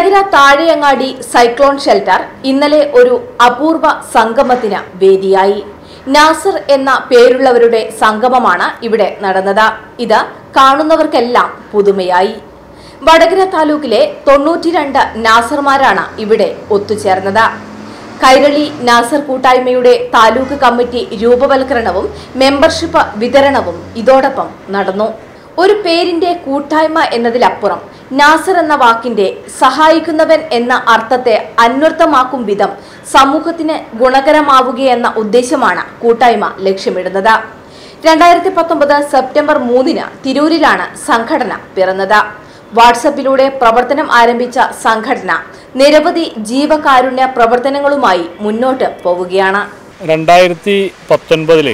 Vadakara Thazheyangadi cyclone shelter ഇന്നലെ ഒരു അപൂർവ സംഗമത്തിന് വേദിയായി നാസർ എന്ന പേരുള്ളവരുടെ സംഗമമാണ് ഇവിടെ നടന്നത് ഇത് കാണുന്നവർക്കെല്ലാം പുതുമയായി വടകര താലൂക്കിലെ തൊണ്ണൂറ്റിരണ്ട് നാസർമാരാണ് ഇവിടെ ഒത്തുചേർന്നത് കൈരളി നാസർ കൂട്ടായ്മയുടെ താലൂക്ക് കമ്മിറ്റി രൂപവൽക്കരണവും മെമ്പർഷിപ്പ് വിതരണവും ഇതോടൊപ്പം നടന്നു ഒരു പേരിന്റെ കൂട്ടായ്മ എന്നതിലപ്പുറം നാസർ എന്ന വാക്കിന്റെ സഹായിക്കുന്നവൻ എന്ന അർത്ഥത്തെ അന്വർത്ഥമാക്കും വിധം സമൂഹത്തിന് ഗുണകരമാവുകയെന്ന ഉദ്ദേശമാണ് കൂട്ടായ്മ ലക്ഷ്യമിടുന്നത് രണ്ടായിരത്തി പത്തൊമ്പത് സെപ്റ്റംബർ മൂന്നിന് തിരൂരിലാണ് സംഘടന പിറന്നത് വാട്സപ്പിലൂടെ പ്രവർത്തനം ആരംഭിച്ച സംഘടന നിരവധി ജീവകാരുണ്യ പ്രവർത്തനങ്ങളുമായി മുന്നോട്ട് പോവുകയാണ് രണ്ടായിരത്തി പത്തൊൻപതിൽ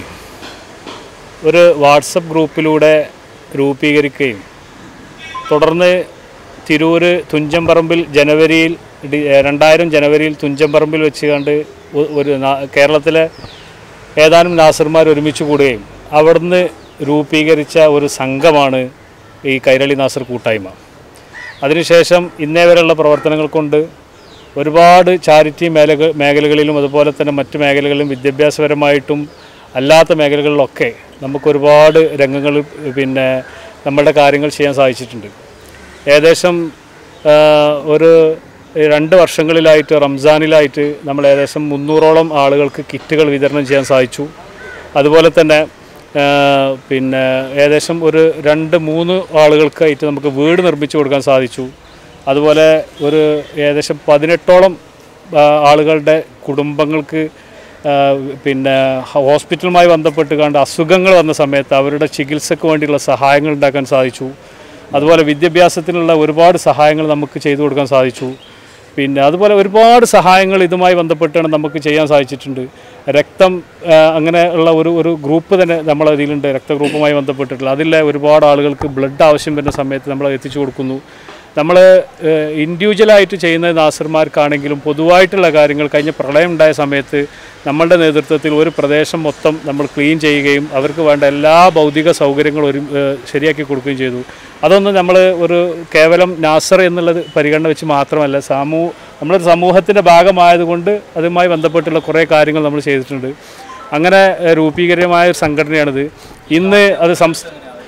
ഒരു വാട്സപ്പ് ഗ്രൂപ്പിലൂടെ രൂപീകരിക്കുകയും തുടർന്ന് തിരൂര് തുഞ്ചംപറമ്പിൽ ജനുവരിയിൽ ഡി- രണ്ടായിരം ജനുവരിയിൽ തുഞ്ചംപറമ്പിൽ വെച്ച് കണ്ട് ഒ- ഒരു നാ- കേരളത്തിലെ ഏതാനും നാസർമാർ ഒരുമിച്ച് കൂടുകയും അവിടുന്ന് രൂപീകരിച്ച ഒരു സംഘമാണ് ഈ കൈരളി നാസർ കൂട്ടായ്മ അതിനുശേഷം ഇന്നേ വരെയുള്ള പ്രവർത്തനങ്ങൾ കൊണ്ട് ഒരുപാട് ചാരിറ്റി മേഖല മേഖലകളിലും അതുപോലെ തന്നെ മറ്റു മേഖലകളിലും വിദ്യാഭ്യാസപരമായിട്ടും അല്ലാത്ത മേഖലകളിലൊക്കെ നമുക്ക് ഒരുപാട് രംഗങ്ങളിൽ പിന്നെ നമ്മളുടെ കാര്യങ്ങൾ ചെയ്യാൻ സാധിച്ചിട്ടുണ്ട് ഏകദേശം ആ, ഒരു രണ്ട് വർഷങ്ങളിലായിട്ട് റംസാനിലായിട്ട് നമ്മൾ ഏകദേശം മുന്നൂറോളം ആളുകൾക്ക് കിറ്റുകൾ വിതരണം ചെയ്യാൻ സാധിച്ചു അതുപോലെ തന്നെ ആ, പിന്നെ ഏകദേശം ഒരു രണ്ട് മൂന്ന് ആളുകൾക്കായിട്ട് നമുക്ക് വീട് നിർമ്മിച്ചു കൊടുക്കാൻ സാധിച്ചു അതുപോലെ ഒരു ഏകദേശം പതിനെട്ടോളം ആ, ആളുകളുടെ കുടുംബങ്ങൾക്ക് ആ, പിന്നെ ഹോസ്പിറ്റലുമായി ബന്ധപ്പെട്ട് കണ്ട് അസുഖങ്ങൾ വന്ന സമയത്ത് അവരുടെ ചികിത്സയ്ക്ക് വേണ്ടിയുള്ള സഹായങ്ങൾ ഉണ്ടാക്കാൻ സാധിച്ചു അതുപോലെ വിദ്യാഭ്യാസത്തിനുള്ള ഒരുപാട് സഹായങ്ങൾ നമുക്ക് ചെയ്തു കൊടുക്കാൻ സാധിച്ചു പിന്നെ അതുപോലെ ഒരുപാട് സഹായങ്ങൾ ഇതുമായി ബന്ധപ്പെട്ടാണ് നമുക്ക് ചെയ്യാൻ സാധിച്ചിട്ടുണ്ട് രക്തം ആ, അങ്ങനെ ഉള്ള ഒരു ഒരു ഗ്രൂപ്പ് തന്നെ നമ്മളെ ഇതിലുണ്ട് രക്തഗ്രൂപ്പുമായി ബന്ധപ്പെട്ടിട്ടുള്ള അതിലെ ഒരുപാട് ആളുകൾക്ക് ബ്ലഡ് ആവശ്യം വരുന്ന സമയത്ത് നമ്മൾ എത്തിച്ചു കൊടുക്കുന്നു നമ്മൾ ഇൻഡിവിജ്വലായിട്ട് ചെയ്യുന്ന നാസർമാർക്കാണെങ്കിലും പൊതുവായിട്ടുള്ള കാര്യങ്ങൾ കഴിഞ്ഞ പ്രളയം ഉണ്ടായ സമയത്ത് നമ്മളുടെ നേതൃത്വത്തിൽ ഒരു പ്രദേശം മൊത്തം നമ്മൾ ക്ലീൻ ചെയ്യുകയും അവർക്ക് വേണ്ട എല്ലാ ഭൗതിക സൗകര്യങ്ങളും ഒരു ഏഹ്, ശരിയാക്കി കൊടുക്കുകയും ചെയ്തു അതൊന്നും നമ്മൾ ഒരു കേവലം നാസർ എന്നുള്ളത് പരിഗണന വെച്ച് മാത്രമല്ല സമൂഹ നമ്മളൊരു സമൂഹത്തിൻ്റെ ഭാഗമായതുകൊണ്ട് അതുമായി ബന്ധപ്പെട്ടുള്ള കുറേ കാര്യങ്ങൾ നമ്മൾ ചെയ്തിട്ടുണ്ട് അങ്ങനെ ഏഹ്, രൂപീകരമായ ഒരു സംഘടനയാണിത് ഇന്ന് അത് സംസ്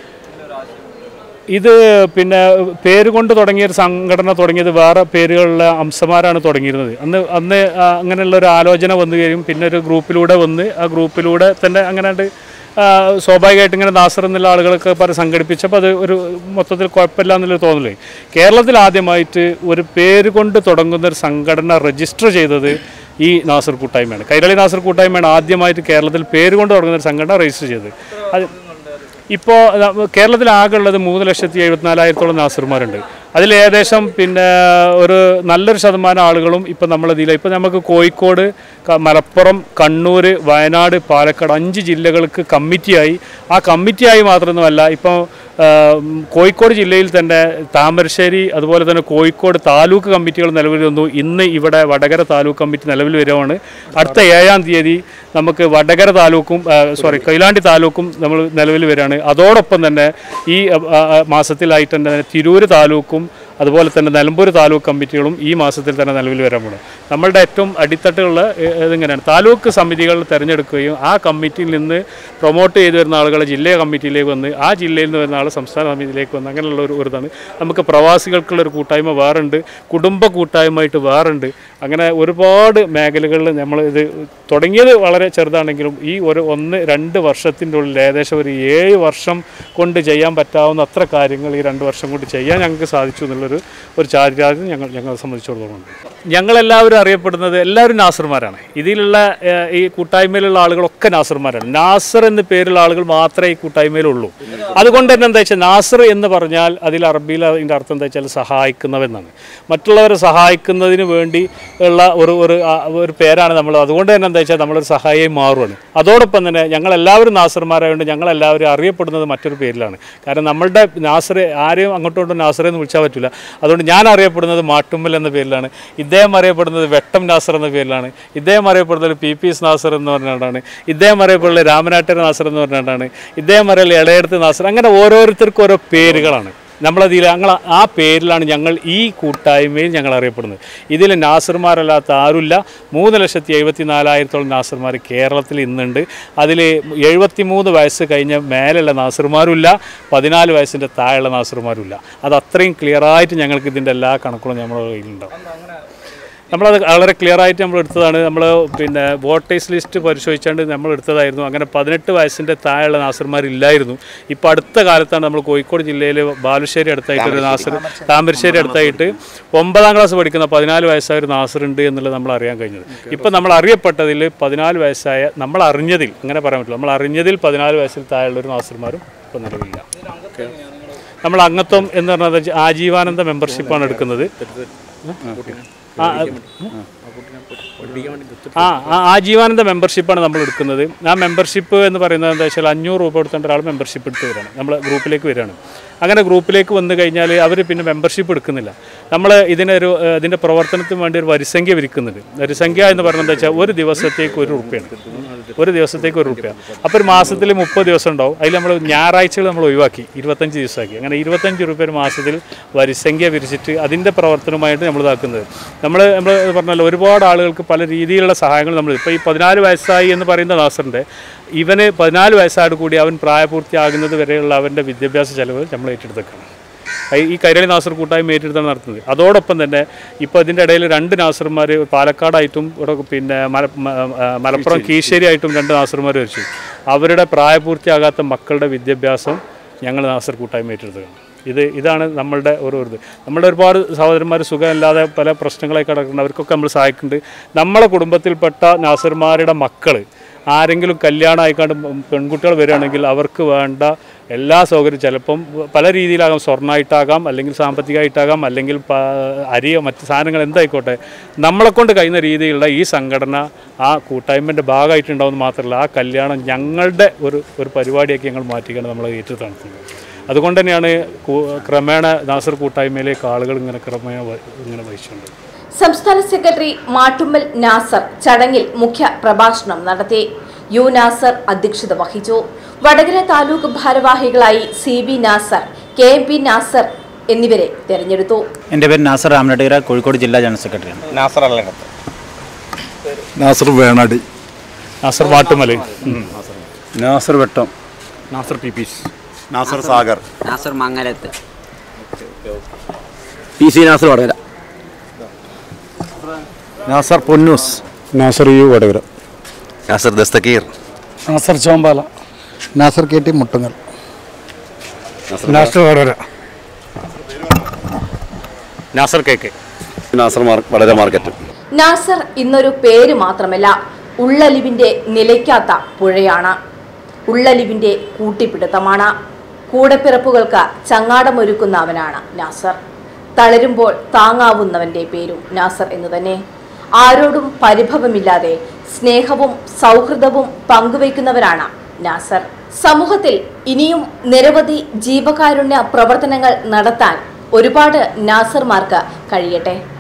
ഇത് പിന്നെ പേര് കൊണ്ട് തുടങ്ങിയ ഒരു സംഘടന തുടങ്ങിയത് വേറെ പേരുകളിലെ അംശമാരാണ് തുടങ്ങിയിരുന്നത് അന്ന് അന്ന് ആ, അങ്ങനെയുള്ള ഒരു ആലോചന വന്നു കഴിയും പിന്നെ ഒരു ഗ്രൂപ്പിലൂടെ വന്ന് ആ ഗ്രൂപ്പിലൂടെ തന്നെ അങ്ങനെ ഉണ്ട് സ്വാഭാവികമായിട്ട് ഇങ്ങനെ നാസർ എന്നുള്ള ആളുകളൊക്കെ പല സംഘടിപ്പിച്ചപ്പോൾ അത് ഒരു മൊത്തത്തിൽ കുഴപ്പമില്ല എന്നുള്ളൊരു തോന്നലേ കേരളത്തിൽ ആദ്യമായിട്ട് ഒരു പേര് കൊണ്ട് തുടങ്ങുന്ന ഒരു സംഘടന രജിസ്റ്റർ ചെയ്തത് ഈ നാസർ കൂട്ടായ്മയാണ് കൈരളി നാസർ കൂട്ടായ്മയാണ് ആദ്യമായിട്ട് കേരളത്തിൽ പേര് കൊണ്ട് തുടങ്ങുന്ന ഒരു സംഘടന രജിസ്റ്റർ ചെയ്തത് അത് ഇപ്പോൾ കേരളത്തിൽ ആകെ ഉള്ളത് മൂന്ന് ലക്ഷത്തി എഴുപത്തിനാലായിരത്തോളം നാസർമാരുണ്ട് അതിൽ ഏകദേശം പിന്നെ ഒരു നല്ലൊരു ശതമാനം ആളുകളും ഇപ്പം നമ്മളതിൽ ഇപ്പം നമുക്ക് കോഴിക്കോട് ക- മലപ്പുറം കണ്ണൂർ വയനാട് പാലക്കാട് അഞ്ച് ജില്ലകൾക്ക് കമ്മിറ്റിയായി ആ കമ്മിറ്റിയായി മാത്രമൊന്നുമല്ല ഇപ്പോൾ ആ, ഉം, കോഴിക്കോട് ജില്ലയിൽ തന്നെ താമരശ്ശേരി അതുപോലെ തന്നെ കോഴിക്കോട് താലൂക്ക് കമ്മിറ്റികൾ നിലവിൽ വന്നു ഇന്ന് ഇവിടെ വടകര താലൂക്ക് കമ്മിറ്റി നിലവിൽ വരുവാണ് അടുത്ത ഏഴാം തീയതി നമുക്ക് വടകര താലൂക്കും സോറി കൊയിലാണ്ടി താലൂക്കും നമ്മൾ നിലവിൽ വരികയാണ് അതോടൊപ്പം തന്നെ ഈ ആ, ആ, മാസത്തിലായിട്ട് തന്നെ തിരൂര് താലൂക്കും അതുപോലെ തന്നെ നിലമ്പൂർ താലൂക്ക് കമ്മിറ്റികളും ഈ മാസത്തിൽ തന്നെ നിലവിൽ വരാൻ പോകണം നമ്മളുടെ ഏറ്റവും അടിത്തട്ടുള്ള ഏ, ഇതിങ്ങനെയാണ് താലൂക്ക് സമിതികൾ തിരഞ്ഞെടുക്കുകയും ആ കമ്മിറ്റിയിൽ നിന്ന് പ്രൊമോട്ട് ചെയ്തു വരുന്ന ആളുകളെ ജില്ലാ കമ്മിറ്റിയിലേക്ക് വന്ന് ആ ജില്ലയിൽ നിന്ന് വരുന്ന ആൾ സംസ്ഥാന സമിതിയിലേക്ക് വന്ന് അങ്ങനെയുള്ള ഒരു ഒരു ഇതാണ് നമുക്ക് പ്രവാസികൾക്കുള്ള ഒരു കൂട്ടായ്മ വേറുണ്ട് കുടുംബ കൂട്ടായ്മയായിട്ട് വേറുണ്ട് അങ്ങനെ ഒരുപാട് മേഖലകളിൽ നമ്മൾ ഇത് തുടങ്ങിയത് വളരെ ചെറുതാണെങ്കിലും ഈ ഒരു ഒന്ന് രണ്ട് വർഷത്തിൻ്റെ ഉള്ളിൽ ഏകദേശം ഒരു ഏഴ് വർഷം കൊണ്ട് ചെയ്യാൻ പറ്റാവുന്ന അത്ര കാര്യങ്ങൾ ഈ രണ്ട് വർഷം കൊണ്ട് ചെയ്യാൻ ഞങ്ങൾക്ക് സാധിച്ചു എന്നുള്ളൊരു ഒരു ചാരിതാർത്ഥ്യം ഞങ്ങൾ ഞങ്ങളെ സംബന്ധിച്ചിടത്തോളം ഉണ്ട് ഞങ്ങളെല്ലാവരും അറിയപ്പെടുന്നത് എല്ലാവരും നാസർമാരാണ് ഇതിലുള്ള ഏഹ്, ഈ കൂട്ടായ്മയിലുള്ള ആളുകളൊക്കെ നാസർമാരാണ് നാസർ എന്ന പേരുള്ള ആളുകൾ മാത്രമേ ഈ കൂട്ടായ്മയിലുള്ളൂ അതുകൊണ്ട് തന്നെ എന്താ വെച്ചാൽ നാസർ എന്ന് പറഞ്ഞാൽ അതിൽ അറബിയിൽ അതിൻ്റെ അർത്ഥം എന്താ വെച്ചാൽ സഹായിക്കുന്നവെന്നാണ് മറ്റുള്ളവരെ സഹായിക്കുന്നതിന് വേണ്ടി ഉള്ള ഒരു ഒരു ആ, ഒരു പേരാണ് നമ്മൾ അതുകൊണ്ട് തന്നെ എന്താ വെച്ചാൽ നമ്മളൊരു സഹായിയായി മാറുകയാണ് അതോടൊപ്പം തന്നെ ഞങ്ങളെല്ലാവരും നാസർമാരായതുകൊണ്ട് ഞങ്ങളെല്ലാവരും അറിയപ്പെടുന്നത് മറ്റൊരു പേരിലാണ് കാരണം നമ്മളുടെ നാസർ ആരെയും അങ്ങോട്ടും ഇങ്ങോട്ടും നാസറെ എന്ന് വിളിച്ചാൽ പറ്റില്ല അതുകൊണ്ട് ഞാൻ അറിയപ്പെടുന്നത് മാട്ടുമ്മൽ എന്ന പേരിലാണ് ഇദ്ദേഹം അറിയപ്പെടുന്നത് വെട്ടം നാസർ എന്ന പേരിലാണ് ഇദ്ദേഹം അറിയപ്പെടുന്നത് പി പി എസ് നാസർ എന്ന് പറഞ്ഞുകൊണ്ടാണ് ഇദ്ദേഹം അറിയപ്പെടുന്നത് രാമനാട്ടർ നാസർ എന്ന് പറഞ്ഞുകൊണ്ടാണ് ഇദ്ദേഹം അറിയുന്നത് ഇളയടത്ത് നാസർ അങ്ങനെ ഓരോരുത്തർക്കും ഓരോ പേരുകളാണ് നമ്മളതിൽ ഞങ്ങൾ ആ പേരിലാണ് ഞങ്ങൾ ഈ കൂട്ടായ്മയിൽ ഞങ്ങൾ അറിയപ്പെടുന്നത് ഇതിൽ നാസർമാരല്ലാത്ത ആരുമില്ല മൂന്ന് ലക്ഷത്തി എഴുപത്തി നാലായിരത്തോളം നാസർമാർ കേരളത്തിൽ ഇന്നുണ്ട് അതിൽ എഴുപത്തി മൂന്ന് വയസ്സ് കഴിഞ്ഞ മേലുള്ള നാസർമാരുമില്ല പതിനാല് വയസ്സിൻ്റെ താഴെയുള്ള നാസർമാരുമില്ല അത് അത്രയും ക്ലിയറായിട്ട് ഞങ്ങൾക്ക് ഇതിൻ്റെ എല്ലാ കണക്കുകളും നമ്മുടെ കയ്യിലുണ്ടാവും നമ്മളത് വളരെ ക്ലിയർ ആയിട്ട് നമ്മൾ എടുത്തതാണ് നമ്മൾ പിന്നെ വോട്ടേഴ്സ് ലിസ്റ്റ് പരിശോധിച്ചുകൊണ്ട് നമ്മൾ എടുത്തതായിരുന്നു അങ്ങനെ പതിനെട്ട് വയസ്സിൻ്റെ താഴെയുള്ള നാസർമാരില്ലായിരുന്നു ഇപ്പോൾ അടുത്ത കാലത്താണ് നമ്മൾ കോഴിക്കോട് ജില്ലയിൽ ബാലുശ്ശേരി അടുത്തായിട്ട് ഒരു നാസർ താമരശ്ശേരി അടുത്തായിട്ട് ഒമ്പതാം ക്ലാസ് പഠിക്കുന്ന പതിനാല് വയസ്സായ ഒരു നാസർ ഉണ്ട് എന്നുള്ളത് നമ്മൾ അറിയാൻ കഴിഞ്ഞത് ഇപ്പം നമ്മൾ അറിയപ്പെട്ടതിൽ പതിനാല് വയസ്സായ നമ്മൾ അറിഞ്ഞതിൽ അങ്ങനെ പറയാൻ പറ്റില്ല നമ്മൾ അറിഞ്ഞതിൽ പതിനാല് വയസ്സിൽ താഴെയുള്ള ഒരു നാസർമാരും ഇപ്പോൾ നിലവിലില്ല നമ്മൾ അംഗത്വം എന്ന് പറഞ്ഞത് ആജീവാനന്ദ മെമ്പർഷിപ്പാണ് എടുക്കുന്നത് ആ, ആ ആ ആജീവാനന്ദ മെമ്പർഷിപ്പാണ് നമ്മൾ എടുക്കുന്നത് ആ മെമ്പർഷിപ്പ് എന്ന് പറയുന്നത് എന്താ വെച്ചാൽ അഞ്ഞൂറ് രൂപ കൊടുത്തേണ്ട ഒരാൾ മെമ്പർഷിപ്പ് എടുത്ത് വരികയാണ് നമ്മൾ ഗ്രൂപ്പിലേക്ക് വരികയാണ് അങ്ങനെ ഗ്രൂപ്പിലേക്ക് വന്നു കഴിഞ്ഞാൽ അവർ പിന്നെ മെമ്പർഷിപ്പ് എടുക്കുന്നില്ല നമ്മൾ ഇതിനൊരു ഏഹ്, ഇതിൻ്റെ പ്രവർത്തനത്തിന് വേണ്ടി ഒരു വരിസംഖ്യ വിരിക്കുന്നുണ്ട് വരിസംഖ്യ എന്ന് പറയുന്നത് എന്താ വെച്ചാൽ ഒരു ദിവസത്തേക്ക് ഒരു റുപ്യാണ് ഒരു ദിവസത്തേക്ക് ഒരു റുപ്യ അപ്പോൾ ഒരു മാസത്തിൽ മുപ്പത് ദിവസം ഉണ്ടാവും അതിൽ നമ്മൾ ഞായറാഴ്ചകൾ നമ്മൾ ഒഴിവാക്കി ഇരുപത്തഞ്ച് ദിവസമാക്കി അങ്ങനെ ഇരുപത്തഞ്ച് രൂപ ഒരു മാസത്തിൽ വരിസംഖ്യ വിരിച്ചിട്ട് അതിൻ്റെ പ്രവർത്തനമായിട്ട് നമ്മൾ ഇതാക്കുന്നത് നമ്മൾ നമ്മൾ പറഞ്ഞല്ലോ ഒരുപാട് ആളുകൾക്ക് പല രീതിയിലുള്ള സഹായങ്ങൾ നമ്മൾ ഇപ്പോൾ ഈ പതിനാല് വയസ്സായി എന്ന് പറയുന്ന നാസറിൻ്റെ ഇവന് പതിനാല് വയസ്സായിട്ട് കൂടി അവൻ പ്രായപൂർത്തിയാകുന്നത് വരെയുള്ള അവൻ്റെ വിദ്യാഭ്യാസ ചെലവ് നമ്മൾ ഏറ്റെടുത്തേക്കാണ് ഈ- ഈ കൈരളി നാസർ കൂട്ടായ്മ ഏറ്റെടുത്താണ് നടത്തുന്നത് അതോടൊപ്പം തന്നെ ഇപ്പോൾ ഇതിൻ്റെ ഇടയിൽ രണ്ട് നാസർമാർ പാലക്കാടായിട്ടും ഇവിടെ പിന്നെ മല മ- ആ, മലപ്പുറം കീശ്ശേരി ആയിട്ടും രണ്ട് നാസർമാർ മരിച്ചു അവരുടെ പ്രായപൂർത്തിയാകാത്ത മക്കളുടെ വിദ്യാഭ്യാസം ഞങ്ങൾ നാസർ കൂട്ടായ്മ ഏറ്റെടുത്തതാണ് ഇത് ഇതാണ് നമ്മളുടെ ഒരു ഇത് നമ്മുടെ ഒരുപാട് സഹോദരന്മാർ സുഖമില്ലാതെ പല പ്രശ്നങ്ങളായി കിടക്കുന്നുണ്ട് അവർക്കൊക്കെ നമ്മൾ സഹായിക്കുന്നുണ്ട് നമ്മളെ കുടുംബത്തിൽപ്പെട്ട നാസർമാരുടെ മക്കൾ ആരെങ്കിലും കല്യാണം ആയിക്കാണ്ട് പെൺകുട്ടികൾ വരികയാണെങ്കിൽ അവർക്ക് വേണ്ട എല്ലാ സൗകര്യവും ചിലപ്പം പല രീതിയിലാകാം സ്വർണ്ണമായിട്ടാകാം അല്ലെങ്കിൽ സാമ്പത്തികമായിട്ടാകാം അല്ലെങ്കിൽ പ- അരിയോ മറ്റ് സാധനങ്ങൾ എന്തായിക്കോട്ടെ നമ്മളെ കൊണ്ട് കഴിയുന്ന രീതിയിലുള്ള ഈ സംഘടന ആ കൂട്ടായ്മൻ്റെ ഭാഗമായിട്ടുണ്ടാവുമെന്ന് മാത്രമല്ല ആ കല്യാണം ഞങ്ങളുടെ ഒരു ഒരു പരിപാടിയാക്കി ഞങ്ങൾ മാറ്റിക്കാണ് നമ്മൾ ഏറ്റു നടത്തുന്നത് അതുകൊണ്ട് തന്നെയാണ് കൂ- ക്രമേണ നാസർ കൂട്ടായ്മയിലേക്ക് ആളുകൾ ഇങ്ങനെ ക്രമേണ വ- ഇങ്ങനെ വഹിച്ചുകൊണ്ട് സംസ്ഥാന സെക്രട്ടറി മാട്ടുമ്മൽ നാസർ ചടങ്ങിൽ മുഖ്യ പ്രഭാഷണം നടത്തി യു നാസർ അധ്യക്ഷത വഹിച്ചു വടകര താലൂക്ക് ഭാരവാഹികളായി C B Nasar K M P Nasar എന്നിവരെ തെരഞ്ഞെടുത്തു എൻ്റെ പേര് നാസർ രാമനടീര കോഴിക്കോട് ജില്ലാ ജനറൽ സെക്രട്ടറിയാണ് നാസർ അല്ലകത്ത് നാസർ വേണാടി നാസർ മാട്ടുമല് ഉം. Nasar Vettam Nasar P peace Nasar Sagar Nasar Mangalath P C Nasar Vadakara Nasar Ponnoos Nasar U Vadakara Nasar Dasthakeer Nasar Chombala Nasar K T Muttungal Nasar Vadakara Nasar K K Nasar Vadakara market Nasar ഇന്നൊരു പേര് മാത്രമല്ല ഉള്ളലിവിന്റെ നിലയ്ക്കാത്ത പുഴയാണ് ഉള്ളലിവിന്റെ കൂട്ടിപ്പിടുത്തമാണ് കൂടെപ്പിറപ്പുകൾക്ക് ചങ്ങാടമൊരുക്കുന്നവനാണ് നാസർ തളരുമ്പോൾ താങ്ങാവുന്നവന്റെ പേരും നാസർ എന്ന് തന്നെ ആരോടും പരിഭവമില്ലാതെ സ്നേഹവും സൗഹൃദവും പങ്കുവയ്ക്കുന്നവരാണ് നാസർ സമൂഹത്തിൽ ഇനിയും നിരവധി ജീവകാരുണ്യ പ്രവർത്തനങ്ങൾ നടത്താൻ ഒരുപാട് നാസർമാർക്ക് കഴിയട്ടെ